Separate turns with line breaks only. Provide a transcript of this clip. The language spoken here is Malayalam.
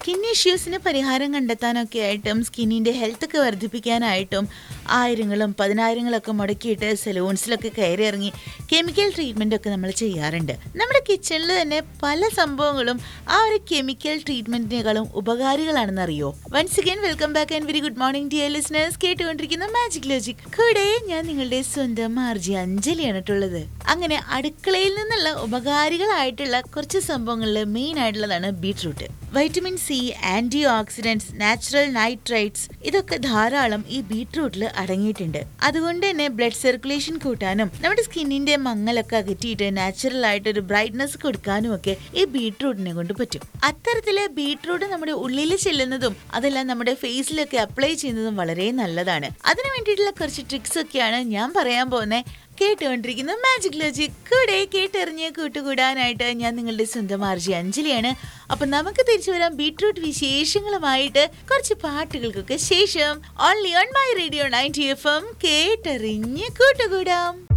സ്കിൻ ഇഷ്യൂസിന് പരിഹാരം കണ്ടെത്താനൊക്കെ ആയിട്ടും സ്കിന്നിന്റെ ഹെൽത്ത് ഒക്കെ വർദ്ധിപ്പിക്കാനായിട്ടും ആയിരങ്ങളും പതിനായിരങ്ങളൊക്കെ മുടക്കിയിട്ട് സലൂൺസിലൊക്കെ കയറി ഇറങ്ങി കെമിക്കൽ ട്രീറ്റ്മെന്റ് ഒക്കെ നമ്മൾ ചെയ്യാറുണ്ട് നമ്മുടെ കിച്ചണിൽ തന്നെ പല സംഭവങ്ങളും ആ ഒരു കെമിക്കൽ ട്രീറ്റ്മെന്റിനേക്കാളും ഉപകാരികളാണെന്ന് അറിയോ once again welcome back and very good morning dear listeners കേട്ടുകൊണ്ടിരിക്കുന്ന മാജിക് ലോജിക് കൂടെ ഞാൻ നിങ്ങളുടെ സ്വന്തം ആർജി അഞ്ജലിയാണ് കേട്ടുള്ളത് അങ്ങനെ അടുക്കളയിൽ നിന്നുള്ള ഉപകാരികളായിട്ടുള്ള കുറച്ച് സംഭവങ്ങളിൽ മെയിൻ ആയിട്ടുള്ളതാണ് beetroot vitamin C antioxidants natural nitrites ഇതൊക്കെ ധാരാളം ഈ ബീട്രൂട്ടിൽ അടങ്ങിയിട്ടുണ്ട് അതുകൊണ്ട് തന്നെ ബ്ലഡ് സർക്കുലേഷൻ കൂട്ടാനും നമ്മുടെ സ്കിന്നിന്റെ മങ്ങലൊക്കെ അകറ്റിയിട്ട് നാച്ചുറൽ ആയിട്ട് ഒരു ബ്രൈറ്റ്നസ് കൊടുക്കാനും ഒക്കെ ഈ ബീട്രൂട്ടിനെ കൊണ്ട് പറ്റും അത്തരത്തില് ബീട്രൂട്ട് നമ്മുടെ ഉള്ളിൽ ചെല്ലുന്നതും അതെല്ലാം നമ്മുടെ ഫേസിലൊക്കെ അപ്ലൈ ചെയ്യുന്നതും വളരെ നല്ലതാണ് അതിനു വേണ്ടിയിട്ടുള്ള കുറച്ച് ട്രിക്സ് ഒക്കെയാണ് ഞാൻ പറയാൻ പോകുന്നത് കേട്ടുകൊണ്ടിരിക്കുന്ന മാജിക് ലോജിക് കൂടെ കേട്ടെറിഞ്ഞ് കൂട്ടുകൂടാനായിട്ട് ഞാൻ നിങ്ങളുടെ സ്വന്തം ആർജി അഞ്ജലിയാണ് അപ്പൊ നമുക്ക് തിരിച്ചു വരാം ബീട്രൂട്ട് വിശേഷങ്ങളുമായിട്ട് കുറച്ച് പാട്ടുകൾക്കൊക്കെ ശേഷം only on my radio ninety F M കേട്ടെറിഞ്ഞ് കൂട്ടുകൂടാം